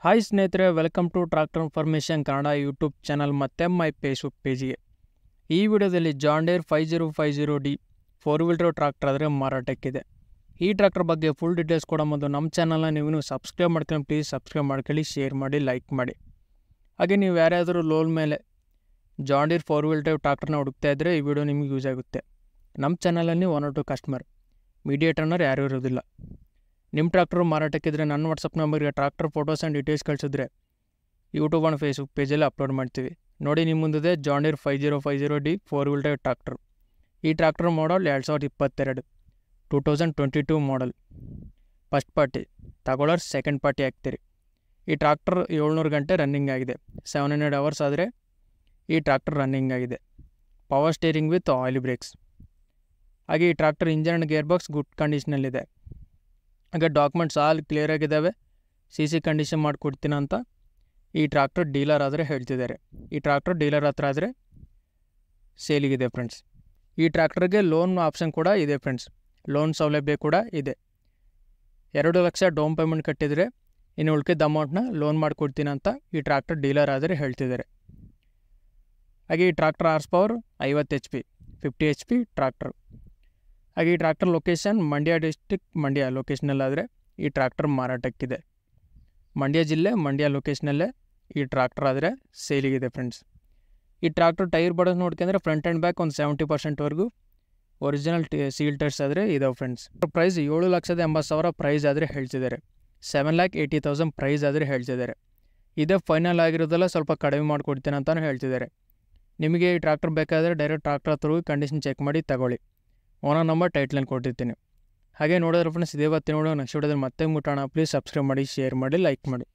hi ಸ್ನೇಹಿತರೆ welcome to tractor information Kannada YouTube channel ಮತ್ತು my Facebook ಪೇಜಿಗೆ ಈ ವಿಡಿಯೋದಲ್ಲಿ John Deere five zero five zero D four wheeler tractor ಆದರೆ ಮಾರಾಟಕ್ಕಿದೆ ಈ ಟ್ರಾಕ್ಟರ್ ಬಗ್ಗೆ ಫುಲ್ ಡೀಟೇಲ್ಸ್ ಕೊಡೋ ಮೊದಲು ನಮ್ಮ ಚಾನಲ್ನ ನೀವು ಸಬ್ಸ್ಕ್ರೈಬ್ ಮಾಡ್ಕೊಂಡು ಪ್ಲೀಸ್ ಸಬ್ಸ್ಕ್ರೈಬ್ ಮಾಡ್ಕೊಳ್ಳಿ ಶೇರ್ ಮಾಡಿ ಲೈಕ್ ಮಾಡಿ ಹಾಗೆ ನೀವು ಯಾರ್ಯಾದರೂ ಲೋನ್ ಮೇಲೆ ಜಾಂಡೀರ್ ಫೋರ್ ವೀಲ್ ಡ್ರೈವ್ ಟ್ರಾಕ್ಟರ್ನ ಹುಡುಕ್ತಾ ಇದ್ದರೆ ಈ ವಿಡಿಯೋ ನಿಮಗೆ ಯೂಸ್ ಆಗುತ್ತೆ ನಮ್ಮ ಚಾನಲಲ್ಲಿ one or two customer mediate ಅನ್ನೋರು ಯಾರೂ ಇರೋದಿಲ್ಲ ನಿಮ್ಮ ಟ್ರಾಕ್ಟರ್ ಮಾರಾಟಕ್ಕಿದ್ರೆ ನನ್ನ ವಾಟ್ಸಪ್ ನಂಬರ್ಗೆ ಟ್ರಾಕ್ಟರ್ ಫೋಟೋಸ್ ಆ್ಯಂಡ್ ಡೀಟೇಲ್ಸ್ ಕಳಿಸಿದ್ರೆ ಯೂಟ್ಯೂಬ್ ಆ್ಯಂಡ್ ಫೇಸ್ಬುಕ್ ಪೇಜಲ್ಲಿ ಅಪ್ಲೋಡ್ ಮಾಡ್ತೀವಿ ನೋಡಿ ನಿಮ್ಮ ಮುಂದಿದೆ John Deere five zero five zero D four wheel drive tractor ಈ ಟ್ರಾಕ್ಟರ್ ಮಾಡಲ್ ಎರಡು ಸಾವಿರದ ಇಪ್ಪತ್ತೆರಡು two thousand twenty two model first party ತಗೊಳ್ಳೋರು ಸೆಕೆಂಡ್ ಪಾರ್ಟಿ ಹಾಕ್ತೀರಿ ಈ ಟ್ರಾಕ್ಟರ್ ಏಳ್ನೂರು ಗಂಟೆ ರನ್ನಿಂಗ್ ಆಗಿದೆ ಸೆವೆನ್ ಹಂಡ್ರೆಡ್ ಅವರ್ಸ್ ಆದರೆ ಈ ಟ್ರಾಕ್ಟರ್ ರನ್ನಿಂಗ್ ಆಗಿದೆ power steering with oil brakes ಹಾಗೆ ಈ tractor engine and gear box good ಕಂಡೀಷನಲ್ಲಿದೆ ಹಾಗೆ ಡಾಕ್ಯುಮೆಂಟ್ಸ್ ಆಲ್ ಕ್ಲಿಯರ್ ಆಗಿದ್ದಾವೆ ಸಿ ಸಿ ಕಂಡೀಷನ್ ಮಾಡಿಕೊಡ್ತೀನಿ ಅಂತ ಈ ಟ್ರಾಕ್ಟರ್ ಡೀಲರ್ ಆದರೆ ಹೇಳ್ತಿದ್ದಾರೆ ಈ ಟ್ರಾಕ್ಟರ್ ಡೀಲರ್ ಹತ್ರ ಆದರೆ ಸೇಲಿಗಿದೆ ಫ್ರೆಂಡ್ಸ್ ಈ ಟ್ರ್ಯಾಕ್ಟರ್ಗೆ ಲೋನ್ ಆಪ್ಷನ್ ಕೂಡ ಇದೆ ಫ್ರೆಂಡ್ಸ್ ಲೋನ್ ಸೌಲಭ್ಯ ಕೂಡ ಇದೆ ಎರಡು ಲಕ್ಷ ಡೌನ್ ಪೇಮೆಂಟ್ ಕಟ್ಟಿದರೆ ಇನ್ನು ಉಳ್ಕಿದ ಅಮೌಂಟ್ನ ಲೋನ್ ಮಾಡಿಕೊಡ್ತೀನಿ ಅಂತ ಈ ಟ್ರ್ಯಾಕ್ಟರ್ ಡೀಲರ್ ಆದರೆ ಹೇಳ್ತಿದ್ದಾರೆ ಹಾಗೆ ಈ ಟ್ರಾಕ್ಟರ್ ಆರ್ಸ್ ಪವರ್ ಐವತ್ತು H P fifty H P tractor ಹಾಗೆ ಈ tractor location Mandya district Mandya ಲೊಕೇಶನಲ್ಲಾದರೆ ಈ ಟ್ರಾಕ್ಟರ್ ಮಾರಾಟಕ್ಕಿದೆ ಮಂಡ್ಯ ಜಿಲ್ಲೆ ಮಂಡ್ಯ ಲೊಕೇಶನಲ್ಲೇ ಈ ಟ್ರಾಕ್ಟರ್ ಆದರೆ ಸೇಲಿಗಿದೆ ಫ್ರೆಂಡ್ಸ್ ಈ ಟ್ರಾಕ್ಟರ್ ಟೈರ್ ಬಡೋದು ನೋಡ್ಕೊಂಡ್ರೆ ಫ್ರಂಟ್ ಆ್ಯಂಡ್ ಬ್ಯಾಕ್ ಒಂದು ಸೆವೆಂಟಿ ಪರ್ಸೆಂಟ್ವರೆಗೂ ಒರಿಜಿನಲ್ ಟಿ ಸೀಲ್ ಟೈರ್ಸ್ ಆದರೆ ಇದಾವೆ ಫ್ರೆಂಡ್ಸ್ ಪ್ರೈಸ್ ಏಳು ಲಕ್ಷದ ಎಂಬತ್ತು ಸಾವಿರ ಪ್ರೈಸ್ ಆದರೆ ಹೇಳ್ತಿದ್ದಾರೆ seven lakh eighty thousand price ಆದರೆ ಹೇಳ್ತಿದ್ದಾರೆ ಇದೇ ಫೈನಲ್ ಆಗಿರೋದೆಲ್ಲ ಸ್ವಲ್ಪ ಕಡಿಮೆ ಮಾಡಿಕೊಡ್ತೀನಿ ಅಂತಲೂ ಹೇಳ್ತಿದ್ದಾರೆ ನಿಮಗೆ ಈ ಟ್ರಾಕ್ಟರ್ ಬೇಕಾದರೆ ಡೈರೆಕ್ಟ್ ಟ್ರಾಕ್ಟರ್ ಹತ್ರ ಹೋಗಿ ಕಂಡೀಷನ್ ಚೆಕ್ ಮಾಡಿ ತಗೊಳ್ಳಿ ಓನರ್ ನಂಬರ್ ಟೈಟ್ಲಲ್ಲಿ ಕೊಟ್ಟಿರ್ತೀನಿ ಹಾಗೆ ನೋಡಿದ್ರೆ ಫ್ರೆಂಡ್ಸ್ ಇದೇ ಇವತ್ತು ನೋಡೋ ನೆಕ್ಸ್ಟ್ ವಿಡಿಯೋದಲ್ಲಿ ಮತ್ತೆ ಮುಟ್ಟೋಣ ಪ್ಲೀಸ್ ಸಬ್ಸ್ಕ್ರೈಬ್ ಮಾಡಿ ಶೇರ್ ಮಾಡಿ ಲೈಕ್ ಮಾಡಿ